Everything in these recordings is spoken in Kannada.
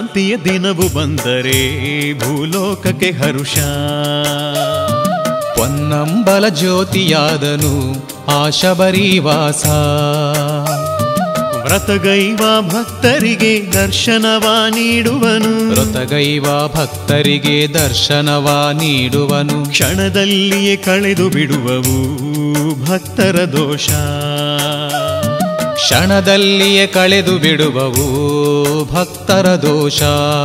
ಸಂಕ್ರಾಂತಿಯ ದಿನವು ಬಂದರೆ ಭೂಲೋಕಕ್ಕೆ ಹರುಷ ಪೊನ್ನಂಬಲ ಜ್ಯೋತಿಯಾದನು ಆ ಶಬರಿವಾಸ ವ್ರತಗೈವ ಭಕ್ತರಿಗೆ ದರ್ಶನವ ನೀಡುವನು ಮೃತಗೈವ ಭಕ್ತರಿಗೆ ದರ್ಶನವ ನೀಡುವನು ಕ್ಷಣದಲ್ಲಿಯೇ ಕಳೆದು ಬಿಡುವವು ಭಕ್ತರ ದೋಷ ಕ್ಷಣದಲ್ಲಿಯೇ ಕಳೆದು ಬಿಡುವವು ಭಕ್ತರ ದೋಷ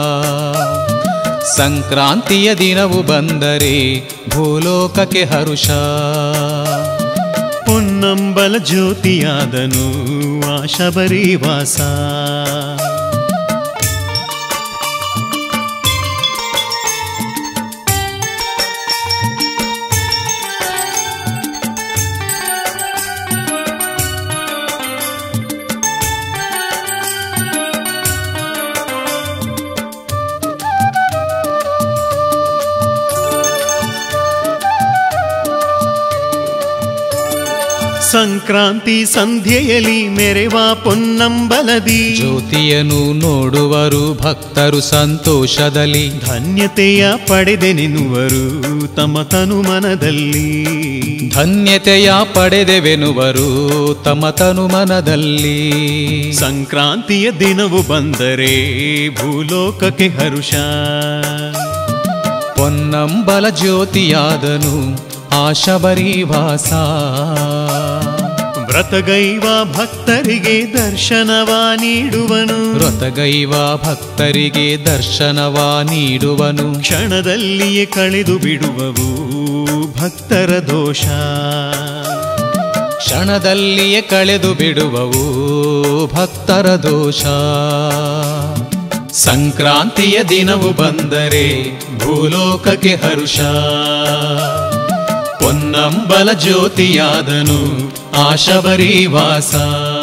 ಸಂಕ್ರಾಂತಿಯ ದಿನವು ಬಂದರೆ ಭೂಲೋಕಕ್ಕೆ ಹರುಷ ಪೊನ್ನಂಬಲ ಜ್ಯೋತಿಯಾದನು ಆ ಶಬರಿವಾಸ ಸಂಕ್ರಾಂತಿ ಸಂಧ್ಯೆಯಲ್ಲಿ ಮೆರೆವ ಪೊನ್ನಂಬಲದಿ ಜ್ಯೋತಿಯನ್ನು ನೋಡುವರು ಭಕ್ತರು ಸಂತೋಷದಲ್ಲಿ ಧನ್ಯತೆಯ ಪಡೆದೆನೆನುವರು ತಮ್ಮ ತನು ಮನದಲ್ಲಿ ಧನ್ಯತೆಯ ಪಡೆದೆವೆನುವರು ತಮ್ಮ ತನು ಮನದಲ್ಲಿ ಸಂಕ್ರಾಂತಿಯ ದಿನವು ಬಂದರೆ ಭೂಲೋಕಕ್ಕೆ ಹರುಷ ಪೊನ್ನಂಬಲ ಜ್ಯೋತಿಯಾದನು ಆ ಶಬರಿವಾಸ ವ್ರತಗೈವ ಭಕ್ತರಿಗೆ ದರ್ಶನವ ನೀಡುವನು ವ್ರತಗೈವ ಭಕ್ತರಿಗೆ ದರ್ಶನವ ನೀಡುವನು ಕ್ಷಣದಲ್ಲಿಯೇ ಕಳೆದು ಬಿಡುವವು ಭಕ್ತರ ದೋಷ ಕ್ಷಣದಲ್ಲಿಯೇ ಕಳೆದು ಬಿಡುವವು ಭಕ್ತರ ದೋಷ ಸಂಕ್ರಾಂತಿಯ ದಿನವು ಬಂದರೆ ಭೂಲೋಕಕ್ಕೆ ಹರುಷ ಪೊನ್ನಂಬಲ ಜ್ಯೋತಿಯಾದನು ಆ ಶಬರಿವಾಸ